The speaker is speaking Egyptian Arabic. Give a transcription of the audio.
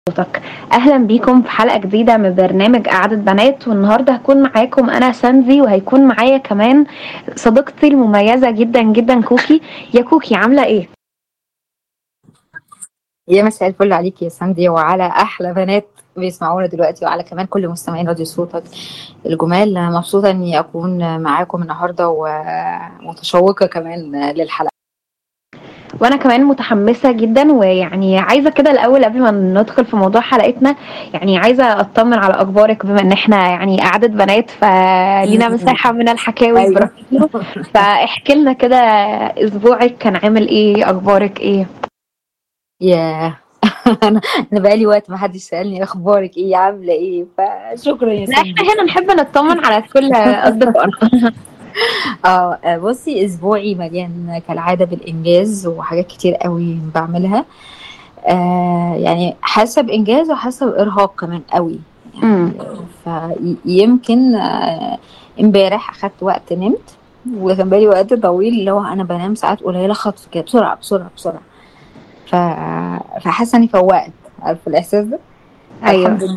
صوتك اهلا بيكم في حلقه جديده من برنامج قعده بنات والنهارده هكون معاكم انا ساندي وهيكون معايا كمان صديقتي المميزه جدا جدا كوكي يا كوكي عامله ايه يا مساء الفل عليك يا ساندي وعلى احلى بنات بيسمعونا دلوقتي وعلى كمان كل مستمعين راديو صوتك الجمال مبسوطه اني اكون معاكم النهارده ومتشوقه كمان للحلقه وانا كمان متحمسه جدا ويعني عايزه كده الاول قبل ما ندخل في موضوع حلقتنا يعني عايزه اطمن على اخبارك بما ان احنا يعني قعده بنات فلينا مساحه من الحكاوي أيوة. براحتنا فاحكي لنا كده اسبوعك كان عامل ايه اخبارك ايه ياه انا انا بقالي وقت ما حدش سالني اخبارك ايه عامله ايه فشكرا يا لا ساندي احنا هنا نحب نطمن على كل اصدقائنا اه بصي اسبوعي مليان كالعاده بالانجاز وحاجات كتير قوي بعملها آه يعني حاسه بانجاز وحاسه بارهاق كمان قوي أمم. فيمكن آه، امبارح اخدت وقت نمت وكان بقالي وقت طويل اللي هو انا بنام ساعات قليله خطف كده بسرعه بسرعه بسرعه ف... فحاسه اني فوقت عارفه الاحساس ده ايوه الحمد لله